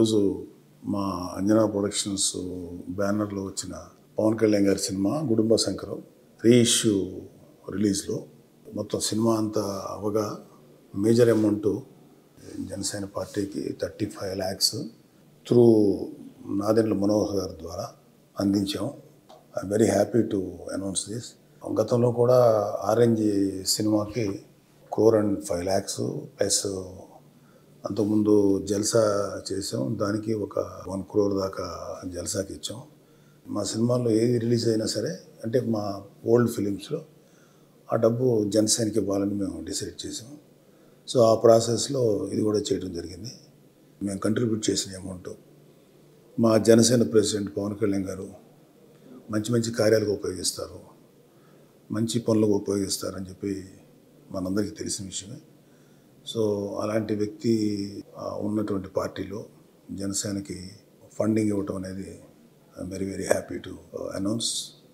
ఈరోజు మా అంజనా ప్రొడక్షన్స్ బ్యానర్లో వచ్చిన పవన్ కళ్యాణ్ గారి సినిమా కుటుంబ శంకరం రీఇష్యూ రిలీజ్లో మొత్తం సినిమా అంతా అవగా మేజర్ అమౌంట్ జనసేన పార్టీకి thirty five lakhs through Nadendla Manohar గారి ద్వారా అందించాం I very happy to announce this గతంలో కూడా ఆరెంజ్ సినిమాకి crore and five lakhs plus అంతకుముందు జల్సా చేసాం దానికి ఒక వన్ క్రోర్ దాకా జల్సాకి ఇచ్చాం మా సినిమాల్లో ఏది రిలీజ్ అయినా సరే అంటే మా ఓల్డ్ ఫిలిమ్స్లో ఆ డబ్బు జనసేనకి ఇవ్వాలని మేము డిసైడ్ చేసాం సో ఆ ప్రాసెస్లో ఇది కూడా చేయడం జరిగింది మేము కంట్రిబ్యూట్ చేసిన అమౌంట్ మా జనసేన ప్రెసిడెంట్ పవన్ కళ్యాణ్ గారు మంచి మంచి కార్యాలకు ఉపయోగిస్తారు మంచి పనులకు ఉపయోగిస్తారని చెప్పి మనందరికీ తెలిసిన విషయమే సో అలాంటి వ్యక్తి ఆ, ఉన్నటువంటి పార్టీలో జనసేనకి ఫండింగ్ ఇవ్వటం అనేది very very happy to announce